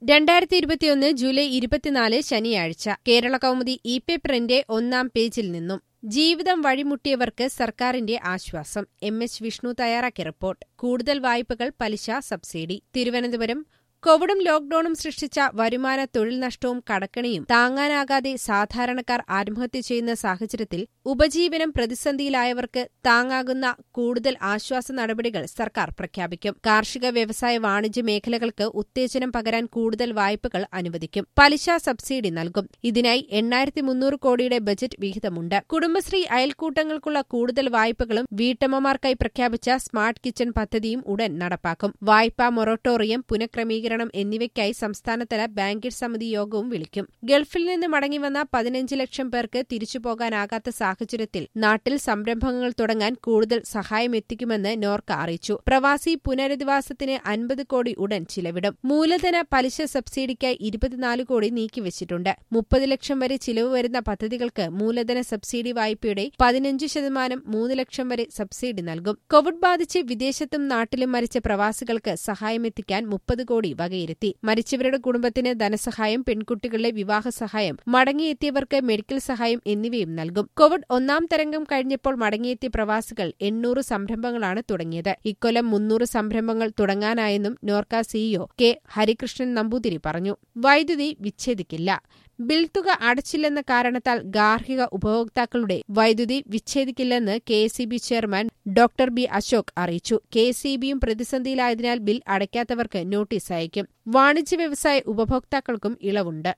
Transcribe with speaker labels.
Speaker 1: രണ്ടായിരത്തി ഇരുപത്തിയൊന്ന് ജൂലൈ ഇരുപത്തിനാല് ശനിയാഴ്ച കേരള കൗമുദി ഇ പേപ്പറിന്റെ ഒന്നാം പേജിൽ നിന്നും ജീവിതം വഴിമുട്ടിയവർക്ക് സർക്കാരിന്റെ ആശ്വാസം എം എച്ച് വിഷ്ണു തയ്യാറാക്കിയ റിപ്പോർട്ട് കൂടുതൽ വായ്പകൾ പലിശ സബ്സിഡി തിരുവനന്തപുരം കോവിഡും ലോക്ഡൌണും സൃഷ്ടിച്ച വരുമാന തൊഴിൽ നഷ്ടവും കടക്കണിയും താങ്ങാനാകാതെ സാധാരണക്കാർ ആത്മഹത്യ ചെയ്യുന്ന സാഹചര്യത്തിൽ ഉപജീവനം പ്രതിസന്ധിയിലായവർക്ക് താങ്ങാകുന്ന കൂടുതൽ ആശ്വാസ നടപടികൾ സർക്കാർ പ്രഖ്യാപിക്കും കാർഷിക വ്യവസായ വാണിജ്യ മേഖലകൾക്ക് ഉത്തേജനം പകരാൻ കൂടുതൽ വായ്പകൾ അനുവദിക്കും പലിശ സബ്സിഡി നൽകും ഇതിനായി എണ്ണായിരത്തി മുന്നൂറ് കോടിയുടെ ബജറ്റ് വിഹിതമുണ്ട് കുടുംബശ്രീ അയൽക്കൂട്ടങ്ങൾക്കുള്ള കൂടുതൽ വായ്പകളും വീട്ടമ്മമാർക്കായി പ്രഖ്യാപിച്ച സ്മാർട്ട് കിച്ചൺ പദ്ധതിയും ഉടൻ നടപ്പാക്കും വായ്പാ മൊറട്ടോറിയം പുനഃക്രമീകരണം എന്നിവയ്ക്കായി സംസ്ഥാനതല ബാങ്കേഴ്സ് സമിതി യോഗവും വിളിക്കും ഗൾഫിൽ നിന്ന് മടങ്ങിവന്ന പതിനഞ്ച് ലക്ഷം പേർക്ക് തിരിച്ചുപോകാനാകാത്ത സാഹചര്യത്തിൽ നാട്ടിൽ സംരംഭങ്ങൾ തുടങ്ങാൻ കൂടുതൽ സഹായം എത്തിക്കുമെന്ന് നോർക്ക അറിയിച്ചു പ്രവാസി പുനരധിവാസത്തിന് അൻപത് കോടി ഉടൻ ചിലവിടും മൂലധന പലിശ സബ്സിഡിക്കായി ഇരുപത്തിനാല് കോടി നീക്കിവച്ചിട്ടുണ്ട് മുപ്പത് ലക്ഷം വരെ ചിലവ് വരുന്ന പദ്ധതികൾക്ക് മൂലധന സബ്സിഡി വായ്പയുടെ പതിനഞ്ച് ശതമാനം മൂന്ന് ലക്ഷം വരെ സബ്സിഡി നൽകും കോവിഡ് ബാധിച്ച് വിദേശത്തും നാട്ടിലും മരിച്ച പ്രവാസികൾക്ക് സഹായമെത്തിക്കാൻ മുപ്പത് കോടി വകയിരുത്തി മരിച്ചവരുടെ കുടുംബത്തിന് ധനസഹായം പെൺകുട്ടികളുടെ വിവാഹ സഹായം മടങ്ങിയെത്തിയവർക്ക് മെഡിക്കൽ സഹായം എന്നിവയും നൽകും കോവിഡ് ഒന്നാം തരംഗം കഴിഞ്ഞപ്പോൾ മടങ്ങിയെത്തിയ പ്രവാസികൾ എണ്ണൂറ് സംരംഭങ്ങളാണ് തുടങ്ങിയത് ഇക്കൊല്ലം മുന്നൂറ് സംരംഭങ്ങൾ തുടങ്ങാനായെന്നും നോർക്ക സിഇഒ കെ ഹരികൃഷ്ണൻ നമ്പൂതിരി പറഞ്ഞു വൈദ്യുതി വിച്ഛേദിക്കില്ല ബിൽ തുക അടച്ചില്ലെന്ന കാരണത്താൽ ഗാർഹിക ഉപഭോക്താക്കളുടെ വൈദ്യുതി വിച്ഛേദിക്കില്ലെന്ന് K S chairman doctor B Ashok അറിയിച്ചു കെ എസ് പ്രതിസന്ധിയിലായതിനാൽ ബിൽ അടയ്ക്കാത്തവർക്ക് നോട്ടീസ് അയക്കും വാണിജ്യ വ്യവസായ ഉപഭോക്താക്കൾക്കും ഇളവുണ്ട്